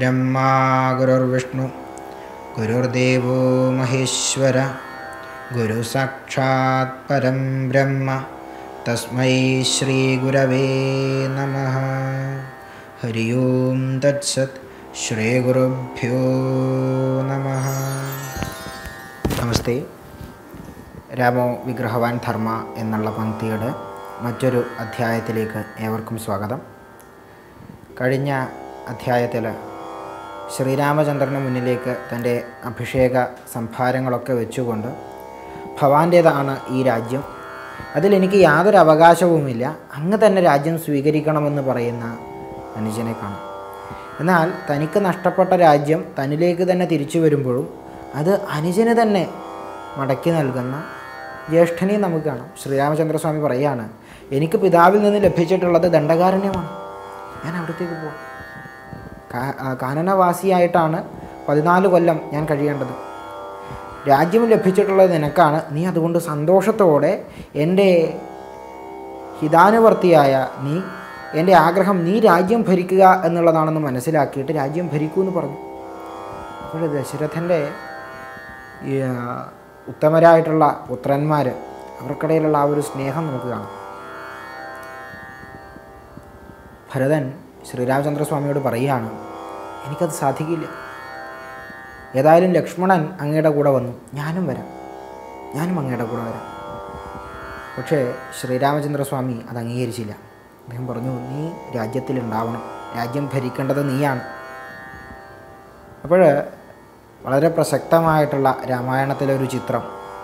गुरुर्ब्रह्मा गुरुर्विष्णु गुरुर्देवो महेश्वर गुरुसाक्षात् परं ब्रह्म तस्मै श्रीगुरवे नमः हरि ओं तत्सत् श्रीगुरुभ्यो नमः നമസ്തേ രാമോ വിഗ്രഹവാൻ ധർമ്മ എന്നുള്ള പങ്ക്തിയുടെ മറ്റൊരു അധ്യായത്തിലേക്ക് ഏവർക്കും സ്വാഗതം കഴിഞ്ഞ അധ്യായത്തിൽ ശ്രീരാമചന്ദ്രന് മുന്നിലേക്ക് തൻ്റെ അഭിഷേക സംഭാരങ്ങളൊക്കെ വെച്ചുകൊണ്ട് ഭവാൻ്റേതാണ് ഈ രാജ്യം അതിലെനിക്ക് യാതൊരു അവകാശവുമില്ല അങ്ങ് തന്നെ രാജ്യം സ്വീകരിക്കണമെന്ന് പറയുന്ന അനുജനെ കാണാം എന്നാൽ തനിക്ക് നഷ്ടപ്പെട്ട രാജ്യം തന്നിലേക്ക് തന്നെ തിരിച്ചു വരുമ്പോഴും അത് അനുജന് തന്നെ മടക്കി നൽകുന്ന ജ്യേഷ്ഠനെയും നമുക്ക് കാണാം ശ്രീരാമചന്ദ്രസ്വാമി പറയുകയാണ് എനിക്ക് പിതാവിൽ നിന്ന് ലഭിച്ചിട്ടുള്ളത് ദണ്ഡകാരണ്യമാണ് ഞാൻ അവിടത്തേക്ക് പോകാം കാ- ആ, കാനനവാസിയായിട്ടാണ് പതിനാല് കൊല്ലം ഞാൻ കഴിയേണ്ടത് രാജ്യം ലഭിച്ചിട്ടുള്ളത് നിനക്കാണ് നീ അതുകൊണ്ട് സന്തോഷത്തോടെ എൻ്റെ ഹിതാനുവർത്തിയായ നീ എൻ്റെ ആഗ്രഹം നീ രാജ്യം ഭരിക്കുക എന്നുള്ളതാണെന്ന് മനസ്സിലാക്കിയിട്ട് രാജ്യം ഭരിക്കൂ എന്ന് പറഞ്ഞു അപ്പോൾ ദശരഥൻ്റെ ഈ, ആ, ഉത്തമരായിട്ടുള്ള പുത്രന്മാർ അവർക്കിടയിലുള്ള ആ ഒരു സ്നേഹം നമുക്ക് കാണാം ഭരതൻ ശ്രീരാമചന്ദ്രസ്വാമിയോട് പറയുകയാണ് എനിക്കത് സാധിക്കില്ല ഏതായാലും ലക്ഷ്മണൻ അങ്ങയുടെ കൂടെ വന്നു ഞാനും വരാം ഞാനും അങ്ങയുടെ കൂടെ വരാം പക്ഷേ ശ്രീരാമചന്ദ്രസ്വാമി അത് അംഗീകരിച്ചില്ല അദ്ദേഹം പറഞ്ഞു നീ രാജ്യത്തിലുണ്ടാവണം രാജ്യം ഭരിക്കേണ്ടത് നീയാണ് അപ്പോൾ വളരെ പ്രസക്തമായിട്ടുള്ള രാമായണത്തിലെ ഒരു ചിത്രം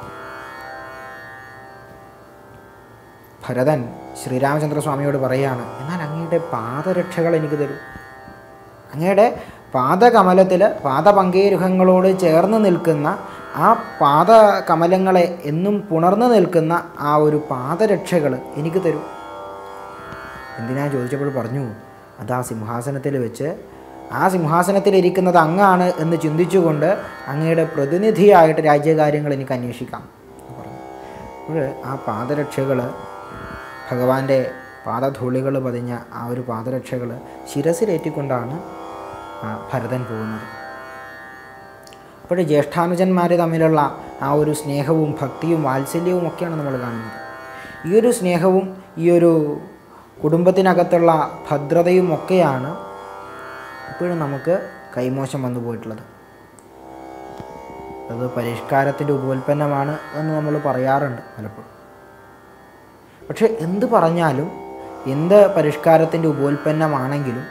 ഭരതൻ ശ്രീരാമചന്ദ്രസ്വാമിയോട് പറയുകയാണ് എന്നാൽ അങ്ങയുടെ പാദരക്ഷകൾ എനിക്ക് തരൂ അങ്ങയുടെ പാദകമലത്തിൽ പാദപങ്കേരുഹങ്ങളോട് ചേർന്ന് നിൽക്കുന്ന ആ പാദകമലങ്ങളെ എന്നും പുണർന്നു നിൽക്കുന്ന ആ ഒരു പാദരക്ഷകൾ എനിക്ക് തരൂ എന്തിനാ ചോദിച്ചപ്പോൾ പറഞ്ഞു അത് ആ സിംഹാസനത്തിൽ വെച്ച് ആ സിംഹാസനത്തിൽ ഇരിക്കുന്നത് അങ്ങാണ് എന്ന് ചിന്തിച്ചുകൊണ്ട് അങ്ങയുടെ പ്രതിനിധിയായിട്ട് രാജ്യകാര്യങ്ങൾ എനിക്ക് അന്വേഷിക്കാം എന്ന് പറഞ്ഞു അപ്പോൾ ആ പാദരക്ഷകൾ ഭഗവാന്റെ പാദധൂളികൾ പതിഞ്ഞ ആ ഒരു പാദരക്ഷകൾ ശിരസിലേറ്റിക്കൊണ്ടാണ് ആ ഭരതൻ പോകുന്നത് അപ്പോൾ ജ്യേഷ്ഠാനുജന്മാർ തമ്മിലുള്ള ആ ഒരു സ്നേഹവും ഭക്തിയും വാത്സല്യവും ഒക്കെയാണ് നമ്മൾ കാണുന്നത് ഈ ഒരു സ്നേഹവും ഈ ഒരു കുടുംബത്തിനകത്തുള്ള ഭദ്രതയും ഒക്കെയാണ് ഇപ്പോഴും നമുക്ക് കൈമോശം വന്നു പോയിട്ടുള്ളത് അത് പരിഷ്കാരത്തിൻ്റെ ഉപോൽപ്പന്നമാണ് എന്ന് നമ്മൾ പറയാറുണ്ട് പലപ്പോഴും പക്ഷെ എന്ത് പറഞ്ഞാലും എന്ത് പരിഷ്കാരത്തിൻ്റെ ഉപോൽപ്പന്നമാണെങ്കിലും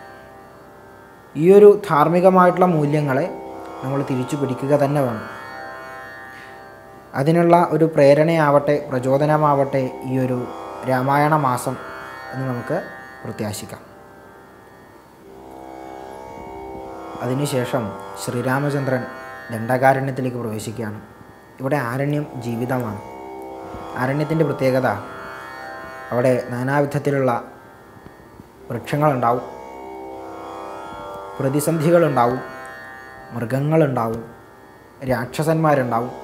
ഈ ഒരു ധാർമ്മികമായിട്ടുള്ള മൂല്യങ്ങളെ നമ്മൾ തിരിച്ചു പിടിക്കുക തന്നെ വേണം അതിനുള്ള ഒരു പ്രേരണയാവട്ടെ പ്രചോദനമാവട്ടെ ഈ ഒരു രാമായണ മാസം എന്ന് നമുക്ക് പ്രത്യാശിക്കാം അതിനുശേഷം ശ്രീരാമചന്ദ്രൻ ദണ്ഡകാരണ്യത്തിലേക്ക് പ്രവേശിക്കുകയാണ് ഇവിടെ ആരണ്യം ജീവിതമാണ് ആരണ്യത്തിൻ്റെ പ്രത്യേകത അവിടെ നാനാവിധത്തിലുള്ള വൃക്ഷങ്ങളുണ്ടാവും പ്രതിസന്ധികളുണ്ടാവും മൃഗങ്ങളുണ്ടാവും രാക്ഷസന്മാരുണ്ടാവും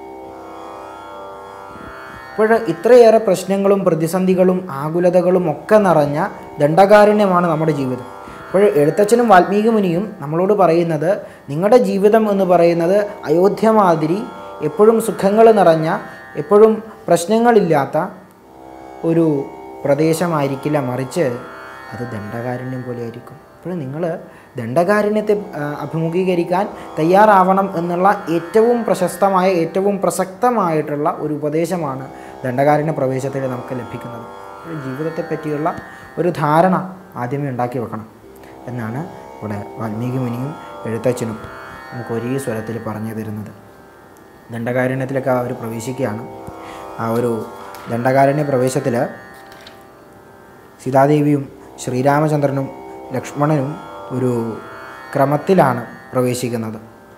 അപ്പോൾ ഇത്രയേറെ പ്രശ്നങ്ങളും പ്രതിസന്ധികളും ആകുലതകളും ഒക്കെ നിറഞ്ഞ ദണ്ഡകാരുണ്യമാണ് നമ്മുടെ ജീവിതം അപ്പോൾ എഴുത്തച്ഛനും വാൽമീകി മുനിയും നമ്മളോട് പറയുന്നത് നിങ്ങളുടെ ജീവിതം എന്ന് പറയുന്നത് അയോധ്യ മാതിരി എപ്പോഴും സുഖങ്ങൾ നിറഞ്ഞ എപ്പോഴും പ്രശ്നങ്ങളില്ലാത്ത ഒരു പ്രദേശമായിരിക്കില്ല മറിച്ച് അത് ദണ്ഡകാരുണ്യം പോലെ ആയിരിക്കും അപ്പോൾ നിങ്ങൾ ദണ്ഡകാരുണ്യത്തെ ആ, അഭിമുഖീകരിക്കാൻ തയ്യാറാവണം എന്നുള്ള ഏറ്റവും പ്രശസ്തമായ ഏറ്റവും പ്രസക്തമായിട്ടുള്ള ഒരു ഉപദേശമാണ് ദണ്ഡകാരുണ്യ പ്രവേശത്തിൽ നമുക്ക് ലഭിക്കുന്നത് അപ്പോൾ ജീവിതത്തെ പറ്റിയുള്ള ഒരു ധാരണ ആദ്യമേ ഉണ്ടാക്കി വെക്കണം എന്നാണ് ഇവിടെ വാൽമീകി മുനിയും എഴുത്തച്ഛനും നമുക്ക് ഒരേ സ്വരത്തിൽ പറഞ്ഞു തരുന്നത് ദണ്ഡകാരുണ്യത്തിലൊക്കെ അവർ പ്രവേശിക്കുകയാണ് ആ ഒരു ദണ്ഡകാരുണ്യ പ്രവേശത്തിൽ സീതാദേവിയും ശ്രീരാമചന്ദ്രനും ലക്ഷ്മണനും ഒരു ക്രമത്തിലാണ് പ്രവേശിക്കുന്നത്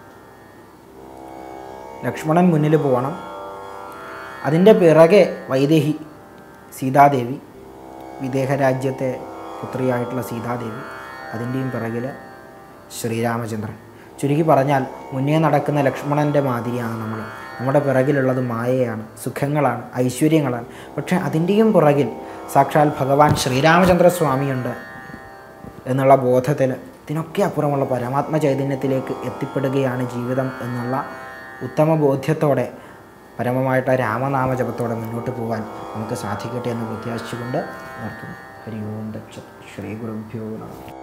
ലക്ഷ്മണൻ മുന്നിൽ പോകണം അതിൻ്റെ പിറകെ വൈദേഹി സീതാദേവി വിദേഹരാജ്യത്തെ പുത്രിയായിട്ടുള്ള സീതാദേവി അതിൻ്റെയും പിറകിൽ ശ്രീരാമചന്ദ്രൻ ചുരുക്കി പറഞ്ഞാൽ മുന്നേ നടക്കുന്ന ലക്ഷ്മണൻ്റെ മാതിരിയാണ് നമ്മൾ നമ്മുടെ പിറകിലുള്ളത് മായയാണ് സുഖങ്ങളാണ് ഐശ്വര്യങ്ങളാണ് പക്ഷേ അതിൻ്റെയും പുറകിൽ സാക്ഷാൽ ഭഗവാൻ ശ്രീരാമചന്ദ്ര സ്വാമിയുണ്ട് എന്നുള്ള ബോധത്തിൽ ഇതിനൊക്കെ അപ്പുറമുള്ള പരമാത്മ ചൈതന്യത്തിലേക്ക് എത്തിപ്പെടുകയാണ് ജീവിതം എന്നുള്ള ഉത്തമ ബോധ്യത്തോടെ പരമമായിട്ട് ആ രാമനാമ ജപത്തോടെ മുന്നോട്ട് പോകാൻ നമുക്ക് സാധിക്കട്ടെ എന്ന് പ്രത്യാശിച്ചുകൊണ്ട് നിർത്തുന്നു ഹരി ഓം ദക്ഷ ശ്രീ ഗുരുഭ്യോ നമഃ